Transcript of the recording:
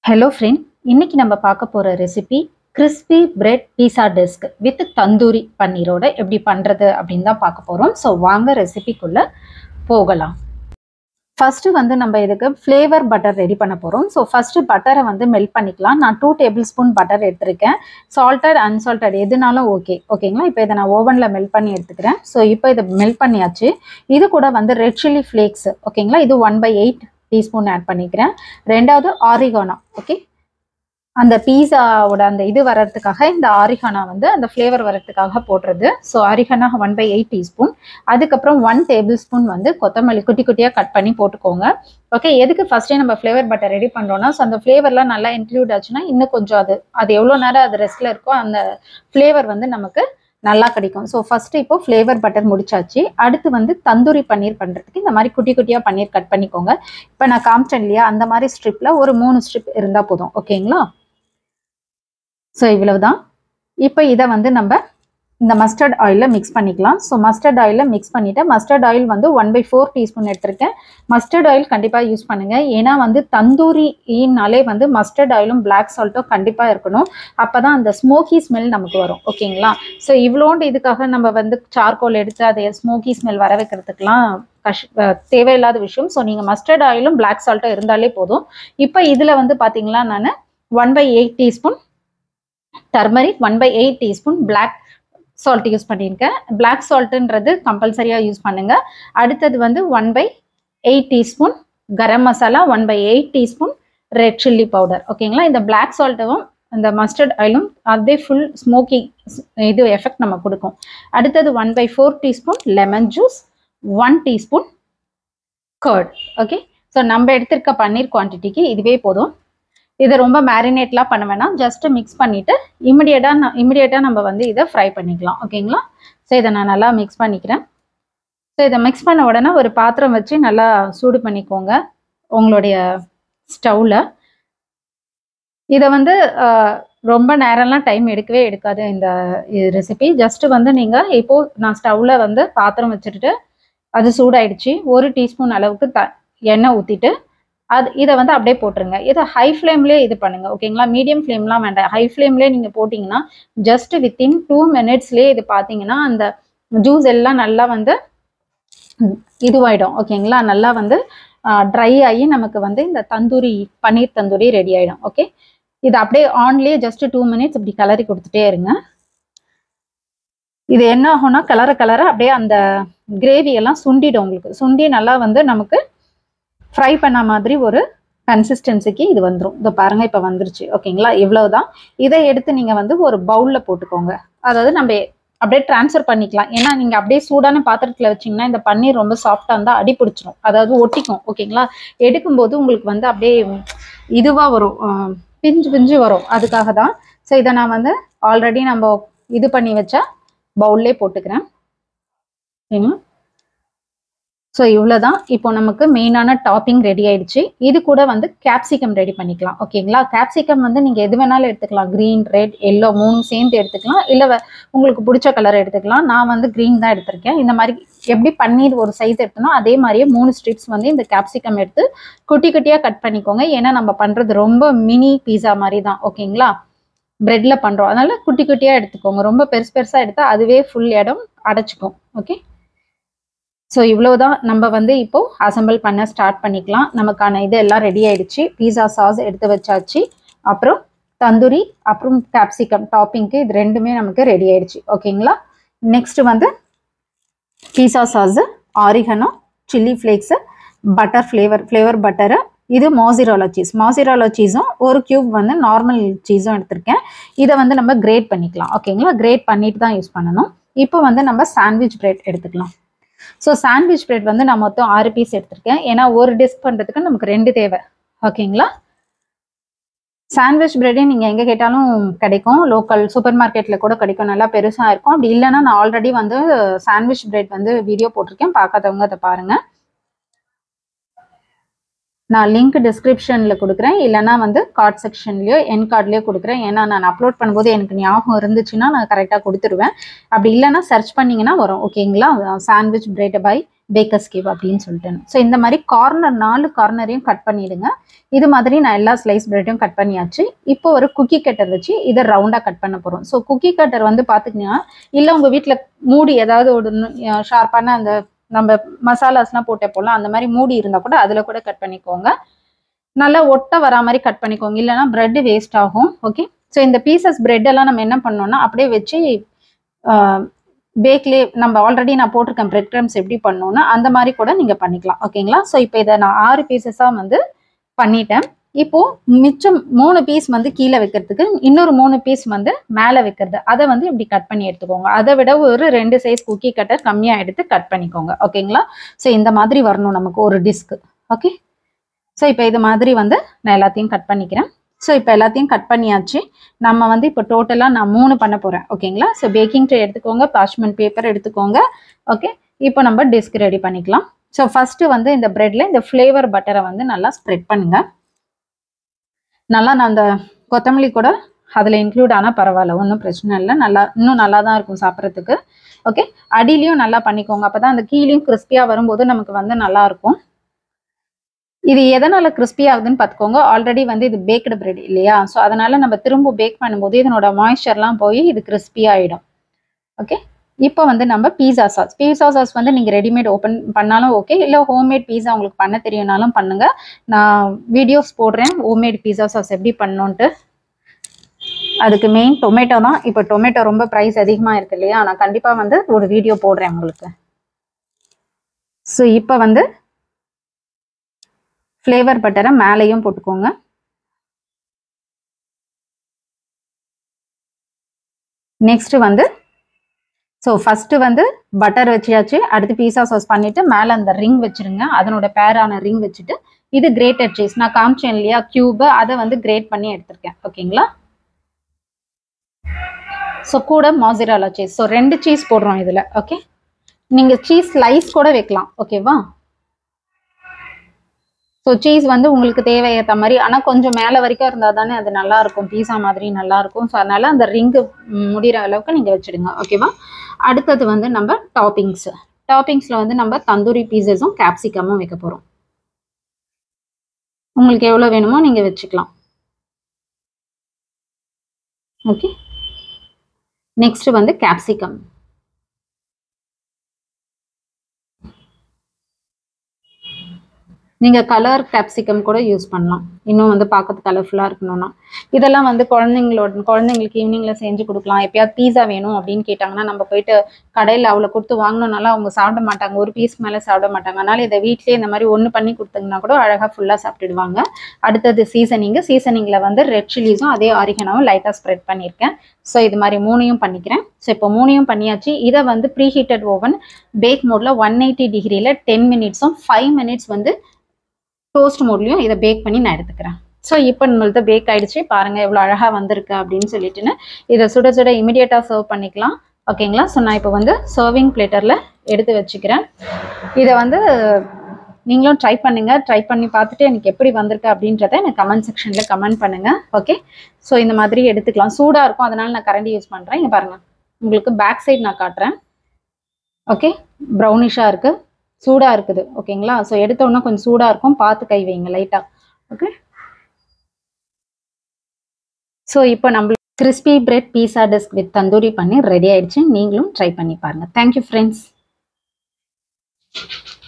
hello friend இன்னைக்கு நம்ம பார்க்க போகிற recipe crispy bread pizza disc with tandoori பன்னீரோட எப்படி பண்ணுறது அப்படின்னு தான் பார்க்க போகிறோம் ஸோ வாங்க ரெசிபிக்குள்ளே போகலாம் ஃபஸ்ட்டு வந்து நம்ம இதுக்கு ஃப்ளேவர் பட்டர் ரெடி பண்ண போகிறோம் ஸோ ஃபஸ்ட்டு பட்டரை வந்து மெல்ட் பண்ணிக்கலாம் நான் டூ டேபிள் ஸ்பூன் பட்டர் எடுத்திருக்கேன் சால்டட் அன்சால்டட் எதுனாலும் ஓகே ஓகேங்களா இப்போ இதை நான் ஓவனில் மெல்ட் பண்ணி எடுத்துக்கிறேன் ஸோ இப்போ இதை மெல்ட் பண்ணியாச்சு இது கூட வந்து ரெட் சில்லி ஃப்ளேக்ஸ் ஓகேங்களா இது one by eight teaspoon add பண்ணிக்கிறேன் ரெண்டாவது ஆரிகானா ஓகே அந்த பீஸாவோட அந்த இது வர்றதுக்காக இந்த ஆரிகானா வந்து அந்த ஃப்ளேவர் வர்றதுக்காக போடுறது so oregano one by eight teaspoon அதுக்கப்புறம் ஒன் டேபிள் ஸ்பூன் வந்து கொத்தமல்லி குட்டி குட்டியாக கட் பண்ணி போட்டுக்கோங்க ஓகே எதுக்கு ஃபர்ஸ்டே நம்ம ஃப்ளேவர் பட்டர் ரெடி பண்ணுறோம்னா ஸோ அந்த ஃப்ளேவர்லாம் நல்லா இன்க்ளூட் ஆச்சுன்னா இன்னும் கொஞ்சம் அது அது எவ்வளோ நேரம் அது ரெஸ்ட்டில் இருக்கோ அந்த ஃப்ளேவர் வந்து நமக்கு நல்லா கிடைக்கும் ஸோ ஃபர்ஸ்ட் இப்போ ஃப்ளேவர் பட்டர் முடிச்சாச்சு அடுத்து வந்து தந்தூரி பன்னீர் பண்ணுறதுக்கு இந்த மாதிரி குட்டி குட்டியாக பன்னீர் கட் பண்ணிக்கோங்க இப்போ நான் காமிச்சேன் இல்லையா அந்த மாதிரி ஸ்ட்ரிப்பில் ஒரு மூணு ஸ்ட்ரிப் இருந்தால் போதும் ஓகேங்களா ஸோ இவ்வளவுதான் இப்போ இதை வந்து நம்ம இந்த மஸ்டர்ட் ஆயிலில் மிக்ஸ் பண்ணிக்கலாம் ஸோ மஸ்டர்ட் ஆயிலில் மிக்ஸ் பண்ணிவிட்டு மஸ்டர்ட் ஆயில் வந்து ஒன் பை ஃபோர் டீஸ்பூன் எடுத்திருக்கேன் மஸ்டர்ட் ஆயில் கண்டிப்பாக யூஸ் பண்ணுங்கள் ஏன்னா வந்து தந்தூரினாலே வந்து மஸ்டர்ட் ஆயிலும் பிளாக் சால்ட்டும் கண்டிப்பாக இருக்கணும் அப்போ தான் அந்த ஸ்மோக்கி ஸ்மெல் நமக்கு வரும் ஓகேங்களா ஸோ இவ்வளோண்டு இதுக்காக நம்ம வந்து சார்கோல் எடுத்து அதை ஸ்மோக்கி ஸ்மெல் வர வைக்கிறதுக்கெலாம் கஷ் தேவையில்லாத விஷயம் ஸோ நீங்கள் மஸ்டர்ட் ஆயிலும் பிளாக் சால்ட்டும் இருந்தாலே போதும் இப்போ இதில் வந்து பார்த்தீங்களா நான் one by eight teaspoon turmeric one by eight teaspoon black salt use பண்ணியிருக்கேன் பிளாக் சால்ட்டுன்றது கம்பல்சரியாக யூஸ் பண்ணுங்கள் அடுத்தது வந்து one by eight teaspoon garam masala one by eight teaspoon red chilli powder ஓகேங்களா இந்த பிளாக் சால்ட்டும் இந்த மஸ்டர்ட் ஆயிலும் அதே ஃபுல் ஸ்மோக்கி இது எஃபெக்ட் நம்ம கொடுக்கும் அடுத்தது one by four teaspoon lemon juice one teaspoon curd okay so நம்ம எடுத்திருக்க பன்னீர் குவான்டிட்டிக்கு இதுவே போதும் இதை ரொம்ப மேரினேட்லாம் பண்ண வேணாம் ஜஸ்ட் மிக்ஸ் பண்ணிவிட்டு இமிடியேட்டாக இமிடியேட்டாக நம்ம வந்து இதை ஃப்ரை பண்ணிக்கலாம் ஓகேங்களா ஸோ இதை நான் நல்லா மிக்ஸ் பண்ணிக்கிறேன் ஸோ இதை மிக்ஸ் பண்ண உடனே ஒரு பாத்திரம் வச்சு நல்லா சூடு பண்ணிக்கோங்க உங்களுடைய ஸ்டவ்வில் இதை வந்து ரொம்ப நேரம்லாம் டைம் எடுக்கவே எடுக்காது இந்த ரெசிபி ஜஸ்ட் வந்து நீங்கள் இப்போது நான் ஸ்டவ்வில் வந்து பாத்திரம் வச்சுட்டு அது சூடாயிடுச்சு ஒரு டீஸ்பூன் அளவுக்கு த எண்ணெய் ஊற்றிட்டு அது இதை வந்து அப்படியே போட்டுருங்க இதை ஹை ஃப்ளேம்லேயே இது பண்ணுங்க ஓகேங்களா மீடியம் ஃப்ளேம்லாம் வேண்டாம் ஹை ஃப்ளேம்லேயே நீங்கள் போட்டிங்கன்னா ஜஸ்ட் வித்தின் டூ மினிட்ஸ்லேயே இது பார்த்தீங்கன்னா அந்த ஜூஸ் எல்லாம் நல்லா வந்து இதுவாயிடும் ஓகேங்களா நல்லா வந்து ட்ரை ஆகி நமக்கு வந்து இந்த தந்தூரி பன்னீர் தந்தூரி ரெடி ஆகிடும் ஓகே இது அப்படியே ஆன்லேயே ஜஸ்ட் டூ மினிட்ஸ் இப்படி கலரி கொடுத்துட்டே இருங்க இது என்ன ஆகும்னா கலர கலர அப்படியே அந்த கிரேவி எல்லாம் சுண்டிடும் உங்களுக்கு சுண்டி நல்லா வந்து நமக்கு ஃப்ரை பண்ண மாதிரி ஒரு கன்சிஸ்டன்சிக்கு இது வந்துடும் இதை பாருங்கள் இப்போ வந்துருச்சு ஓகேங்களா இவ்வளவுதான் இதை எடுத்து நீங்கள் வந்து ஒரு பவுலில் போட்டுக்கோங்க அதாவது நம்ம அப்படியே ட்ரான்ஸ்ஃபர் பண்ணிக்கலாம் ஏன்னா நீங்கள் அப்படியே சூடான பாத்திரத்தில் வச்சிங்கன்னா இந்த பன்னீர் ரொம்ப சாஃப்டாக இருந்தால் அடி பிடிச்சிரும் அதாவது ஒட்டிக்கும் ஓகேங்களா எடுக்கும்போது உங்களுக்கு வந்து அப்படியே இதுவாக வரும் பிஞ்சு பிஞ்சு வரும் அதுக்காக தான் ஸோ இதை நான் வந்து ஆல்ரெடி நம்ம இது பண்ணி வச்ச பவுல்லே போட்டுக்கிறேன் சரிங்களா ஸோ இவ்வளோதான் இப்போ நமக்கு மெயினான டாப்பிங் ரெடி ஆயிடுச்சு இது கூட வந்து கேப்சிகம் ரெடி பண்ணிக்கலாம் ஓகேங்களா கேப்சிகம் வந்து நீங்கள் எது வேணாலும் எடுத்துக்கலாம் க்ரீன் ரெட் எல்லோ மூணு சேர்ந்து எடுத்துக்கலாம் இல்லை உங்களுக்கு பிடிச்ச கலர் எடுத்துக்கலாம் நான் வந்து க்ரீன் தான் எடுத்திருக்கேன் இந்த மாதிரி எப்படி பன்னீர் ஒரு சைஸ் எடுத்தனோ அதே மாதிரியே மூணு ஸ்ட்ரிப்ஸ் வந்து இந்த கேப்சிகம் எடுத்து குட்டி குட்டியாக கட் பண்ணிக்கோங்க ஏன்னா நம்ம பண்ணுறது ரொம்ப மினி பீஸா மாதிரி தான் ஓகேங்களா ப்ரெட்டில் பண்ணுறோம் அதனால குட்டி குட்டியாக எடுத்துக்கோங்க ரொம்ப பெருசு பெருசாக எடுத்தால் அதுவே ஃபுல் இடம் அடைச்சிக்கும் ஓகே ஸோ இவ்வளோதான் நம்ம வந்து இப்போ அசம்பிள் பண்ண ஸ்டார்ட் பண்ணிக்கலாம் நமக்கான இது எல்லாம் ரெடி ஆயிடுச்சு பீஸா சாஸ் எடுத்து வச்சாச்சு அப்புறம் தந்தூரி அப்புறம் கேப்சிகம் டாப்பிங்க்கு இது ரெண்டுமே நமக்கு ரெடி ஆயிடுச்சு ஓகேங்களா நெக்ஸ்ட் வந்து pizza sauce oregano chilli flakes butter flavour flavour butter இது மாசிரோலா சீஸ் மாசிரோலா சீஸும் ஒரு கியூப் வந்து நார்மல் சீஸும் எடுத்திருக்கேன் இதை வந்து நம்ம கிரேட் பண்ணிக்கலாம் ஓகேங்களா கிரேட் பண்ணிட்டு தான் யூஸ் பண்ணணும் இப்போ வந்து நம்ம சாண்ட்விச் பிரெட் எடுத்துக்கலாம் ஸோ சாண்ட்விச் பிரெட் வந்து நான் மொத்தம் ஆறு பீஸ் எடுத்திருக்கேன் ஏன்னா ஒரு டிஸ்க் பண்ணுறதுக்கு நமக்கு ரெண்டு தேவை ஓகேங்களா சாண்ட்விச் பிரெட்டே நீங்கள் எங்கே கேட்டாலும் கிடைக்கும் லோக்கல் சூப்பர் மார்க்கெட்டில் கூட கிடைக்கும் நல்லா பெருசாக இருக்கும் அப்படி இல்லைன்னா நான் ஆல்ரெடி வந்து சாண்ட்விச் பிரெட் வந்து வீடியோ போட்டிருக்கேன் பார்க்காதவங்க அதை பாருங்கள் நான் லிங்க் டிஸ்கிரிப்ஷனில் கொடுக்குறேன் இல்லைனா வந்து கார்ட் செக்ஷன்லையோ என் கார்ட்லேயோ கொடுக்குறேன் ஏன்னா நான் அப்லோட் பண்ணும்போது எனக்கு ஞாபகம் இருந்துச்சுன்னா நான் கரெக்டாக கொடுத்துருவேன் அப்படி இல்லைனா சர்ச் பண்ணிங்கன்னா வரும் ஓகேங்களா sandwich bread by Bakers Cube அப்படின்னு சொல்லிட்டு ஸோ இந்த மாதிரி கார்னர் நாலு கார்னரையும் கட் பண்ணிடுங்க இது மாதிரி நான் எல்லா ஸ்லைஸ் பிரெட்டையும் கட் பண்ணியாச்சு இப்போ ஒரு குக்கி கட்டர் வச்சு இதை ரவுண்டாக கட் பண்ண போகிறோம் ஸோ குக்கி கட்டர் வந்து பார்த்துக்கிங்கன்னா இல்லை உங்கள் வீட்டில் மூடி ஏதாவது ஒரு ஷார்ப்பான அந்த நம்ம மசாலாஸ்லாம் போட்டே போடலாம் அந்த மாதிரி மூடி இருந்தால் கூட அதில் கூட கட் பண்ணிக்கோங்க நல்லா ஒட்ட வரா மாதிரி கட் பண்ணிக்கோங்க இல்லைன்னா பிரெட் வேஸ்ட் ஆகும் ஓகே ஸோ இந்த பீசஸ் பிரெட் எல்லாம் நம்ம என்ன பண்ணோம்னா அப்படியே வச்சு பேக்லேயே நம்ம ஆல்ரெடி நான் போட்டிருக்கேன் பிரெட் க்ரம்ஸ் எப்படி பண்ணோம்னா அந்த மாதிரி கூட நீங்கள் பண்ணிக்கலாம் ஓகேங்களா ஸோ இப்போ இதை நான் ஆறு பீசஸாக வந்து பண்ணிட்டேன் இப்போ மிச்சம் மூணு பீஸ் வந்து கீழே வைக்கிறதுக்கு இன்னொரு மூணு பீஸ் வந்து மேலே வைக்கிறது அதை வந்து இப்படி கட் பண்ணி எடுத்துக்கோங்க அதை விட ஒரு ரெண்டு சைஸ் குக்கி கட்டர் கம்மியாக எடுத்து கட் பண்ணிக்கோங்க ஓகேங்களா ஸோ இந்த மாதிரி வரணும் நமக்கு ஒரு டிஸ்க்கு ஓகே ஸோ இப்போ இது மாதிரி வந்து நான் எல்லாத்தையும் கட் பண்ணிக்கிறேன் ஸோ இப்போ எல்லாத்தையும் கட் பண்ணியாச்சு நம்ம வந்து இப்போ டோட்டலாக நான் மூணு பண்ண போகிறேன் ஓகேங்களா ஸோ பேக்கிங் ட்ரே எடுத்துக்கோங்க பாஷ்மெண்ட் பேப்பர் எடுத்துக்கோங்க ஓகே இப்போ நம்ம டிஸ்க் ரெடி பண்ணிக்கலாம் ஸோ ஃபஸ்ட்டு வந்து இந்த ப்ரெட்டில் இந்த ஃப்ளேவர் பட்டரை வந்து நல்லா ஸ்ப்ரெட் பண்ணுங்க நல்லா நான் அந்த கொத்தமல்லி கூட அதில் இன்க்ளூட் ஆனால் பரவாயில்ல ஒன்றும் பிரச்சனை இல்லை நல்லா இன்னும் நல்லா தான் இருக்கும் சாப்பிட்றதுக்கு ஓகே அடியிலையும் நல்லா பண்ணிக்கோங்க அப்போ தான் அந்த கீழேயும் கிறிஸ்பியாக வரும்போது நமக்கு வந்து நல்லா இருக்கும் இது எதனால கிறிஸ்பி ஆகுதுன்னு பார்த்துக்கோங்க ஆல்ரெடி வந்து இது பேக்டு பிரெட் இல்லையா ஸோ அதனால நம்ம திரும்ப பேக் பண்ணும்போது இதனோட மாய்ஸ்சர்லாம் போய் இது கிறிஸ்பி ஆகிடும் ஓகே இப்போ வந்து நம்ம பீஸா சாஸ் பீஸா சாஸ் வந்து நீங்கள் ரெடிமேட் ஓப்பன் பண்ணாலும் ஓகே இல்லை ஹோம்மேட் பீஸா உங்களுக்கு பண்ண தெரியும்னாலும் பண்ணுங்க நான் வீடியோஸ் போடுறேன் ஹோம்மேட் பீஸா சாஸ் எப்படி பண்ணோன்ட்டு அதுக்கு மெயின் டொமேட்டோ தான் இப்போ டொமேட்டோ ரொம்ப ப்ரைஸ் அதிகமாக இருக்கு இல்லையா நான் கண்டிப்பாக வந்து ஒரு வீடியோ போடுறேன் உங்களுக்கு ஸோ இப்போ வந்து ஃப்ளேவர் பட்டரை மேலேயும் போட்டுக்கோங்க நெக்ஸ்ட் வந்து ஸோ ஃபஸ்ட்டு வந்து பட்டர் வச்சியாச்சு அடுத்து பீஸா சாஸ் பண்ணிவிட்டு மேலே அந்த ரிங் வச்சுருங்க அதனோட பேரான ரிங் வச்சுட்டு இது கிரேட்டட் சீஸ் நான் காமிச்சேன் இல்லையா க்யூபு அதை வந்து கிரேட் பண்ணி எடுத்திருக்கேன் ஓகேங்களா ஸோ கூட மாசிராலா சீஸ் ஸோ ரெண்டு சீஸ் போடுறோம் இதில் ஓகே நீங்கள் சீஸ் ஸ்லைஸ் கூட வைக்கலாம் ஓகேவா ஸோ சீஸ் வந்து உங்களுக்கு தேவையேற்ற மாதிரி ஆனால் கொஞ்சம் மேலே வரைக்கும் இருந்தால் தானே அது நல்லா இருக்கும் பீஸா மாதிரி நல்லா இருக்கும் ஸோ அதனால அந்த ரிங்கு முடிகிற அளவுக்கு நீங்கள் வச்சுடுங்க ஓகேவா அடுத்தது வந்து நம்ம டாப்பிங்ஸ் டாப்பிங்ஸில் வந்து நம்ம தந்தூரி பீசஸும் கேப்சிகமும் வைக்க போகிறோம் உங்களுக்கு எவ்வளோ வேணுமோ நீங்கள் வச்சுக்கலாம் ஓகே நெக்ஸ்ட் வந்து கேப்சிகம் நீங்கள் கலர் கேப்சிகம் கூட யூஸ் பண்ணலாம் இன்னும் வந்து பார்க்கறது கலர்ஃபுல்லாக இருக்கணும்னா இதெல்லாம் வந்து குழந்தைங்களோட குழந்தைங்களுக்கு ஈவினிங்கில் செஞ்சு கொடுக்கலாம் எப்பயாவது பீஸா வேணும் அப்படின்னு கேட்டாங்கன்னா நம்ம போயிட்டு கடையில் அவ்வளோ கொடுத்து வாங்கினோம்னால அவங்க சாப்பிட மாட்டாங்க ஒரு பீஸ் மேலே சாப்பிட மாட்டாங்க அதனால இதை வீட்லேயே இந்த மாதிரி ஒன்று பண்ணி கொடுத்தீங்கன்னா கூட அழகாக ஃபுல்லாக சாப்பிட்டுடுவாங்க அடுத்தது சீசனிங்கு சீசனிங்கில் வந்து ரெட் சில்லிஸும் அதே ஆரிகனாவும் லைட்டாக ஸ்ப்ரெட் பண்ணியிருக்கேன் ஸோ இது மாதிரி மூணையும் பண்ணிக்கிறேன் ஸோ இப்போ மூணையும் பண்ணியாச்சு இதை வந்து ப்ரீ ஹீட்டட் ஓவன் பேக் மோடில் ஒன் எயிட்டி டிகிரியில் டென் மினிட்ஸும் ஃபைவ் மினிட்ஸ் வந்து டோஸ்ட் மோட்லையும் இதை பேக் பண்ணி நான் எடுத்துக்கிறேன் ஸோ இப்போ நம்மள்ட்ட பேக் ஆயிடுச்சு பாருங்க எவ்வளோ அழகாக வந்திருக்கு அப்படின்னு சொல்லிட்டுன்னு இதை சுட சுட இமிடியேட்டாக சர்வ் பண்ணிக்கலாம் ஓகேங்களா ஸோ நான் இப்போ வந்து சர்விங் பிளேட்டரில் எடுத்து வச்சுக்கிறேன் இதை வந்து நீங்களும் ட்ரை பண்ணுங்க ட்ரை பண்ணி பார்த்துட்டு எனக்கு எப்படி வந்திருக்கு அப்படின்றத எனக்கு கமெண்ட் செக்ஷனில் கமெண்ட் பண்ணுங்க ஓகே ஸோ இந்த மாதிரி எடுத்துக்கலாம் சூடாக இருக்கும் அதனால நான் கரண்டி யூஸ் பண்ணுறேன் இங்கே பாருங்க உங்களுக்கு பேக் சைடு நான் காட்டுறேன் ஓகே ப்ரௌனிஷாக இருக்குது சூடாக இருக்குது ஓகேங்களா ஸோ எடுத்தோன்னா கொஞ்சம் சூடாக இருக்கும் பார்த்து கை வைங்க லைட்டாக ஓகே ஸோ இப்போ நம்ம crispy bread pizza desk with tandoori பண்ணி ரெடி ஆயிடுச்சு நீங்களும் ட்ரை பண்ணி பாருங்கள் தேங்க்யூ ஃப்ரெண்ட்ஸ்